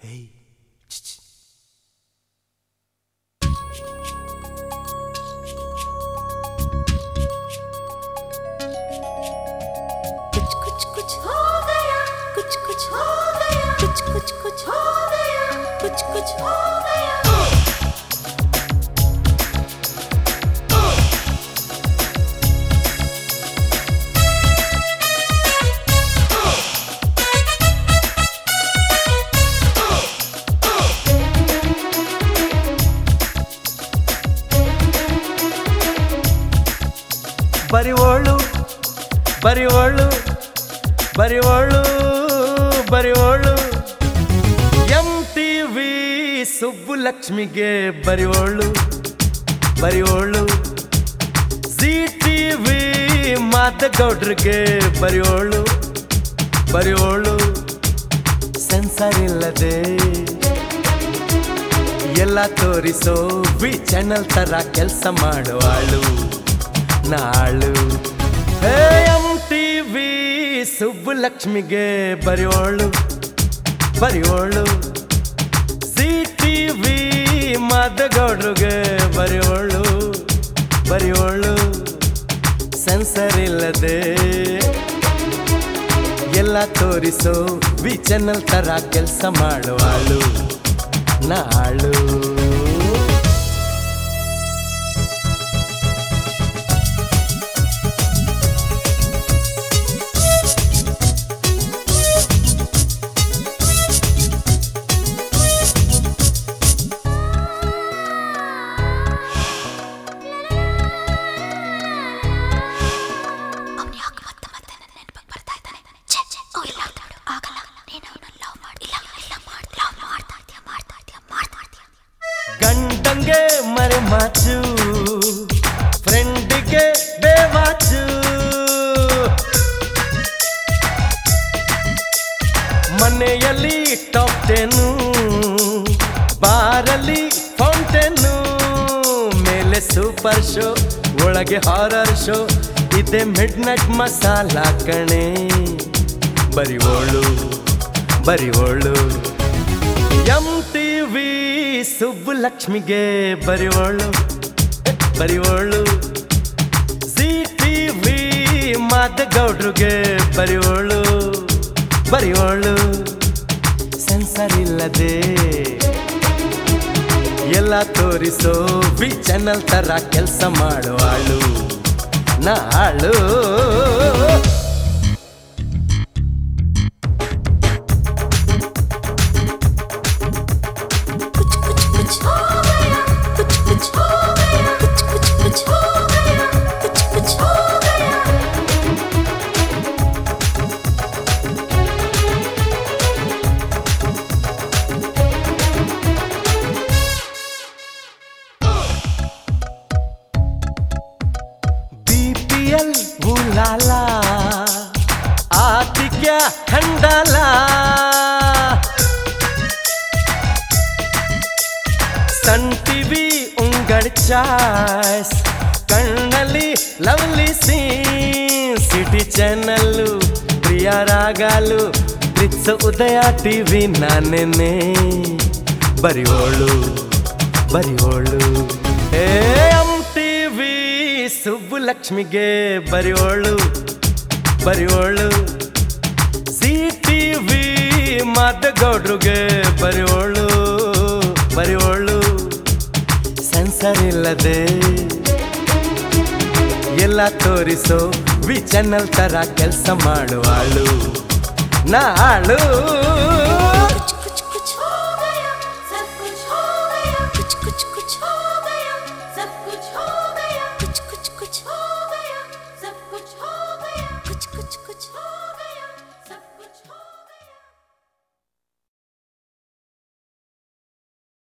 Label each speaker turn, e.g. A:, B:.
A: Hey. ch-ch.
B: कुछ कुछ कुछ हो गया कुछ कुछ हो गया कुछ कुछ कुछ हो गया कुछ कुछ हो गया
A: ಬರಿವೋಳು ಬರಿವೋಳು ಬರಿವೋಳು ಬರಿವೋಳು ಎಂ ಟಿ ವಿ ಸುಬ್ಬುಲಕ್ಷ್ಮಿಗೆ ಬರಿವೋಳು ಬರಿವೋಳು ಜಿ ಟಿ ವಿ ಮಾದಗೌಡ್ರಿಗೆ ಬರಿವೋಳು ಬರಿವೋಳು ಸೆನ್ಸರ್ ಇಲ್ಲದೆ ಎಲ್ಲ ತೋರಿಸೋ ವಿ ಚಾನಲ್ ತರ ಕೆಲಸ ಮಾಡುವಾಳು ನಾಳು ಎಂ ಟಿ ವಿ ಸುಬ್ಬುಲಕ್ಷ್ಮಿಗೆ ಬರೆಯೋಳು ಬರೆಯೋಳು ಸಿ ಟಿ ವಿ ಮಾದಗೌಡ್ರಿಗೆ ಬರೆಯೋಳು ಬರೆಯೋಳು ಸೆನ್ಸರ್ ಇಲ್ಲದೆ ಎಲ್ಲ ತೋರಿಸೋ ವಿ ಚಾನಲ್ ತರ ಕೆಲಸ ಮಾಡುವಾಳು ನಾಳು
B: ಅವನು ಯಾಕೆ ಮತ್ತೆ ಮತ್ತೆ ನನ್ನ ನೆನಪಿಗೆ ಬರ್ತಾ ಇದ್ದಾನೆ ಛೇ ಛೇ ಓ ಇಲ್ಲ ಆಗಲ್ಲ ನೀನು ಅವನ ಲವ್ ಮಾಡಿ ಇಲ್ಲ ಇಲ್ಲ ಮಾಡ್ ಲವ್ ಮಾಡ್ತಾ ಇದ್ಯಾ ಮಾಡ್ತಾ ಇದ್ಯಾ ಮಾಡ್ತಾ ಇದ್ಯಾ
A: ಗಂಡಂಗೆ ಮರೆ ಮಾಚು ಫ್ರೆಂಡಿಗೆ ಬೇವಾಚು ಮನೆಯಲ್ಲಿ ಟಾಪ್ ಟೆನ್ನು ಬಾರಲ್ಲಿ ಫೌಂಟೇನು ಮೇಲೆ ಸೂಪರ್ ಶೋ ಒಳಗೆ ಹಾರರ್ ಶೋ ಇದೆ ಮಿಡ್ ನೈಟ್ ಮಸಾಲ ಕಣೆ ಬರಿವೋಳು ಬರಿವೋಳು ಎಂ ಟಿ ವಿ ಸುಬ್ಬುಲಕ್ಷ್ಮಿಗೆ ಬರೆಯೋಳು ಬರೆಯೋಳು ಸಿ ಟಿ ವಿ ಮಾದಗೌಡ್ರಿಗೆ ಬರೆಯೋಳು ಬರೆಯೋಳು ಸೆನ್ಸರ್ ಇಲ್ಲದೆ ಎಲ್ಲ ತೋರಿಸೋ ವಿ ಚಾನಲ್ ತರ ಕೆಲಸ ಮಾಡುವಾಳು ನಾಳು
B: कुछ कुछ कुछ हो गया कुछ कुछ हो गया कुछ कुछ कुछ हो गया कुछ कुछ हो गया
A: ಬಿ ಪಿ ಎಲ್ ಉಲಾಲ ಆತಿಕ್ಯ ಖಂಡಾಲ ಸನ್ ಟಿವಿ ಉಂಗಡ್ ಚಾಯ್ಸ್ ಕಣ್ಣಲ್ಲಿ ಲವ್ಲಿ ಸೀನ್ ಸಿಟಿ ಚಾನಲ್ಲು ಪ್ರಿಯ ರಾಗಾಲು ಪ್ರಿತ್ಸ ಉದಯ ಟಿವಿ ನಾನೇನೆ ಬರಿಯೋಳು ಬರಿಯೋಳು ಏ ಎಂ ಟಿವಿ ಸುಬ್ಬುಲಕ್ಷ್ಮಿಗೆ ಬರಿಯೋಳು ಬರಿಯೋಳು ಸಿ ಟಿವಿ ಮಾದಗೌಡ್ರಿಗೆ ಬರಿಯೋಳು ಬರಿಯೋಳು ಸೆನ್ಸರ್ ಇಲ್ಲದೆ ಎಲ್ಲ ತೋರಿಸೋ ವಿ ಚಾನಲ್ ತರ ಕೆಲಸ ಮಾಡುವಾಳು ನಾಳು
B: कुछ कुछ कुछ हो गया सब कुछ हो गया कुछ कुछ कुछ हो गया सब कुछ हो गया कुछ कुछ कुछ हो गया सब कुछ हो गया कुछ कुछ कुछ हो